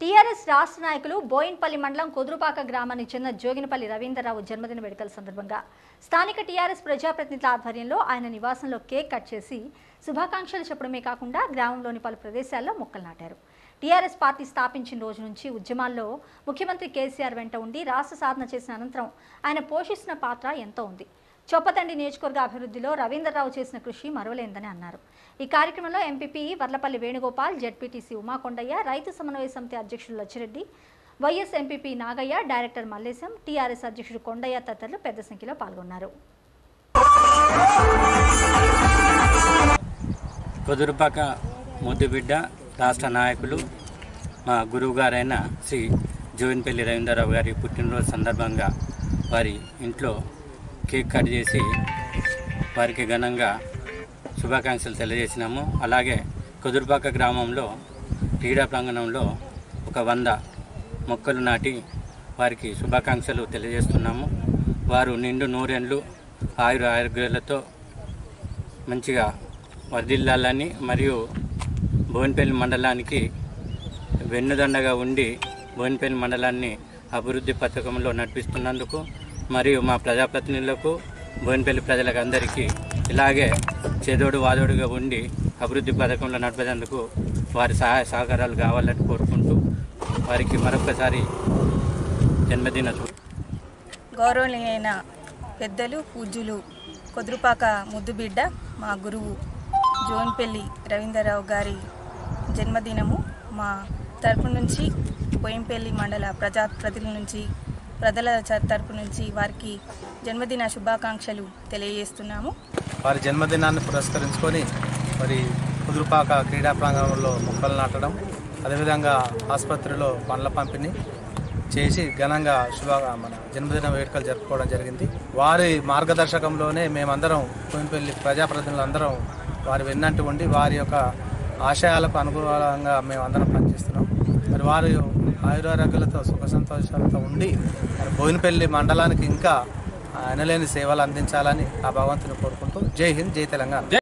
TRS రాష్ట్ర నాయకులు బోయిన్పల్లి మండలం కుదురుపాక గ్రామానికి చెందిన జోగినపల్లి రవీంద్రరావు జన్మదిన వేడుకల సందర్భంగా స్థానిక టీఆర్ఎస్ ప్రజాప్రతినిధుల ఆధ్వర్యంలో ఆయన నివాసంలో కేక్ కట్ చేసి శుభాకాంక్షలు చెప్పడమే కాకుండా గ్రామంలోని పలు ప్రదేశాల్లో మొక్కలు నాటారు టీఆర్ఎస్ పార్టీ స్థాపించిన రోజు నుంచి ఉద్యమాల్లో ముఖ్యమంత్రి కేసీఆర్ వెంట ఉండి రాష్ట్ర సాధన చేసిన అనంతరం ఆయన పోషిస్తున్న పాత్ర ఎంతో ఉంది చొప్పతండి నియోజకవర్గ అభివృద్ధిలో రవీంద్రరావు చేసిన కృషి మరువలేందని అన్నారు ఈ కార్యక్రమంలో ఎంపీపీ వర్లపల్లి వేణుగోపాల్ జెడ్పీటీసీ ఉమాకొండయ్య రైతు సమన్వయ సమితి అధ్యక్షుడు Lachireddy vice MPP Nagaiah director Mallesham TRS అధ్యక్షుడు కొండయ్య తదితరులు పెద్ద సంఖ్యలో పాల్గొన్నారు కుదురుపాక ముద్దుబిడ్డ రాష్ట్ర నాయకులు మా గురువు గారైన శ్రీ జోవిన్పల్లి రవీంద్రరావు గారి పుట్టినరోజు సందర్భంగా వారి ఇంట్లో కేక్ కట్ చేసి వారికి ఘనంగా శుభాకాంక్షలు తెలియజేసినాము అలాగే కుదురుపాక గ్రామంలో క్రీడా ప్రాంగణంలో ఒక వంద మొక్కలు నాటి వారికి శుభాకాంక్షలు తెలియజేస్తున్నాము వారు నిండు నూరేండ్లు ఆయుర ఆరోగ్యాలతో మంచిగా వర్ధిల్లాలని మరియు బోయినపల్లి మండలానికి వెన్నుదండగా ఉండి బోయినపల్లి మండలాన్ని అభివృద్ధి పథకంలో నడిపిస్తున్నందుకు మరియు మా ప్రజాప్రతినిధులకు బోయినపల్లి ప్రజలకు అందరికీ ఇలాగే చేదోడు వాదోడుగా ఉండి అభివృద్ధి పథకంలో నడిపేందుకు వారి సహాయ సహకారాలు కావాలని కోరుకుంటూ వారికి మరొకసారి జన్మదిన శుభ గౌరవనీయమైన పెద్దలు పూజ్యులు కొదురుపాక ముద్దుబిడ్డ మా గురువు జోన్పల్లి రవీంద్రరావు గారి జన్మదినము మా తరపు నుంచి పోయింపల్లి మండల ప్రజా ప్రతినిధుల నుంచి ప్రజల చ- తరపు నుంచి వారికి జన్మదిన శుభాకాంక్షలు తెలియజేస్తున్నాము వారి జన్మదినాన్ని పురస్కరించుకొని మరి కుదురుపాక క్రీడా ప్రాంగణంలో మొక్కలు నాటడం అదేవిధంగా ఆసుపత్రిలో పండ్ల పంపిణీ చేసి ఘనంగా శుభ మన జన్మదిన వేడుకలు జరుపుకోవడం జరిగింది వారి మార్గదర్శకంలోనే మేమందరం కోయినపల్లి ప్రజాప్రతినిధులందరం వారి వెన్నంటి ఉండి వారి యొక్క ఆశయాలకు అనుగుణంగా మేమందరం పనిచేస్తున్నాం మరి వారు ఆయురారోగ్యాలతో సుఖ సంతోషాలతో ఉండి మరి బోయినపల్లి మండలానికి ఇంకా ఎనలేని సేవలు అందించాలని ఆ భగవంతుని కోరుకుంటూ జై హింద్ జై తెలంగాణ